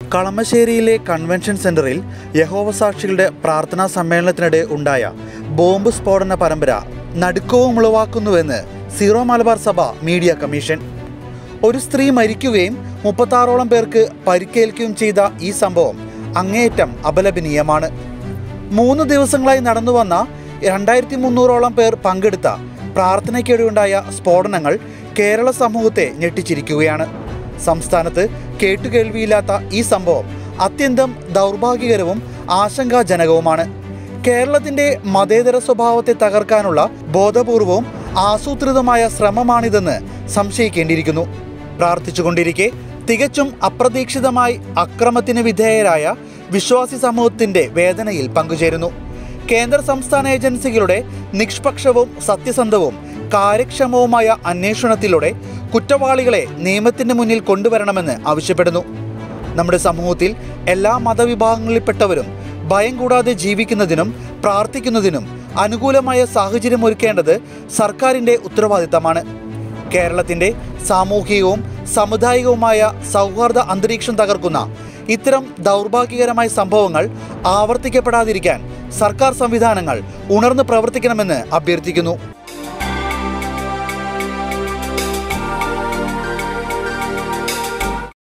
കളമശ്ശേരിയിലെ convention സെന്ററിൽ യഹോവ സാക്ഷികളുടെ പ്രാർത്ഥനാ സമ്മേളനത്തിനിടെ ഉണ്ടായ ബോംബ് സ്ഫോടന പരമ്പര നടുക്കവും ഉളവാക്കുന്നുവെന്ന് സീറോ മലബാർ സഭ മീഡിയ കമ്മീഷൻ ഒരു സ്ത്രീ മരിക്കുകയും മുപ്പത്താറോളം പേർക്ക് പരിക്കേൽക്കുകയും ചെയ്ത ഈ സംഭവം അങ്ങേയറ്റം അപലപനീയമാണ് മൂന്ന് ദിവസങ്ങളായി നടന്നു വന്ന രണ്ടായിരത്തി മുന്നൂറോളം പേർ പങ്കെടുത്ത പ്രാർത്ഥനയ്ക്കിടെയുണ്ടായ സ്ഫോടനങ്ങൾ കേരള സമൂഹത്തെ ഞെട്ടിച്ചിരിക്കുകയാണ് സംസ്ഥാനത്ത് കേട്ടുകേൾവിയില്ലാത്ത ഈ സംഭവം അത്യന്തം ദൗർഭാഗ്യകരവും ആശങ്കാജനകവുമാണ് കേരളത്തിന്റെ മതേതര സ്വഭാവത്തെ തകർക്കാനുള്ള ബോധപൂർവവും ആസൂത്രിതമായ ശ്രമമാണിതെന്ന് സംശയിക്കേണ്ടിയിരിക്കുന്നു പ്രാർത്ഥിച്ചുകൊണ്ടിരിക്കെ തികച്ചും അപ്രതീക്ഷിതമായി അക്രമത്തിന് വിധേയരായ വിശ്വാസി സമൂഹത്തിന്റെ വേദനയിൽ പങ്കുചേരുന്നു കേന്ദ്ര സംസ്ഥാന ഏജൻസികളുടെ നിഷ്പക്ഷവും സത്യസന്ധവും കാര്യക്ഷമവുമായ അന്വേഷണത്തിലൂടെ കുറ്റവാളികളെ നിയമത്തിന് മുന്നിൽ കൊണ്ടുവരണമെന്ന് ആവശ്യപ്പെടുന്നു നമ്മുടെ സമൂഹത്തിൽ എല്ലാ മതവിഭാഗങ്ങളിൽപ്പെട്ടവരും ഭയം കൂടാതെ ജീവിക്കുന്നതിനും പ്രാർത്ഥിക്കുന്നതിനും അനുകൂലമായ സാഹചര്യം ഒരുക്കേണ്ടത് സർക്കാരിൻ്റെ ഉത്തരവാദിത്തമാണ് കേരളത്തിൻ്റെ സാമൂഹികവും സാമുദായികവുമായ സൗഹാർദ്ദ അന്തരീക്ഷം തകർക്കുന്ന ഇത്തരം ദൗർഭാഗ്യകരമായ സംഭവങ്ങൾ ആവർത്തിക്കപ്പെടാതിരിക്കാൻ സർക്കാർ സംവിധാനങ്ങൾ ഉണർന്ന് പ്രവർത്തിക്കണമെന്ന് അഭ്യർത്ഥിക്കുന്നു